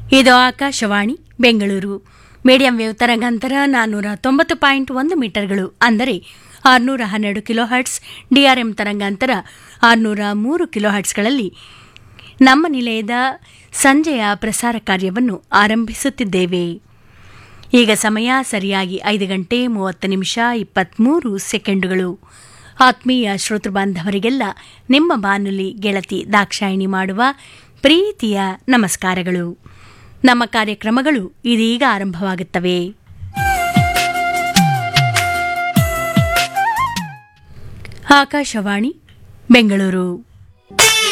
ಇದು Akashvani Bengaluru medium wave ತರಂಗಾಂತರ ನಾನ್ನೂರ ತೊಂಬತ್ತು ಪಾಯಿಂಟ್ ಒಂದು ಮೀಟರ್ಗಳು ಅಂದರೆ ಆರುನೂರ ಹನ್ನೆರಡು ಕಿಲೋ ಹರ್ಟ್ಸ್ ಡಿಆರ್ಎಂ ತರಂಗಾಂತರ ಆರುನೂರ ಮೂರು ಕಿಲೋ ಹರ್ಟ್ಸ್ಗಳಲ್ಲಿ ನಮ್ಮ ನಿಲಯದ ಸಂಜೆಯ ಪ್ರಸಾರ ಕಾರ್ಯವನ್ನು ಆರಂಭಿಸುತ್ತಿದ್ದೇವೆ ಈಗ ಸಮಯ ಸರಿಯಾಗಿ ಐದು ಗಂಟೆ ಮೂವತ್ತು ನಿಮಿಷ ಇಪ್ಪತ್ತ್ಮೂರು ಸೆಕೆಂಡುಗಳು ಆತ್ಮೀಯ ಶ್ರೋತೃ ಬಾಂಧವರಿಗೆಲ್ಲ ನಿಮ್ಮ ಬಾನುಲಿ ಗೆಳತಿ ದಾಕ್ಷಾಯಿಣಿ ಮಾಡುವ ಪ್ರೀತಿಯ ನಮಸ್ಕಾರಗಳು ನಮ್ಮ ಕಾರ್ಯಕ್ರಮಗಳು ಇದೀಗ ಆರಂಭವಾಗುತ್ತವೆ ಆಕಾಶವಾಣಿ ಬೆಂಗಳೂರು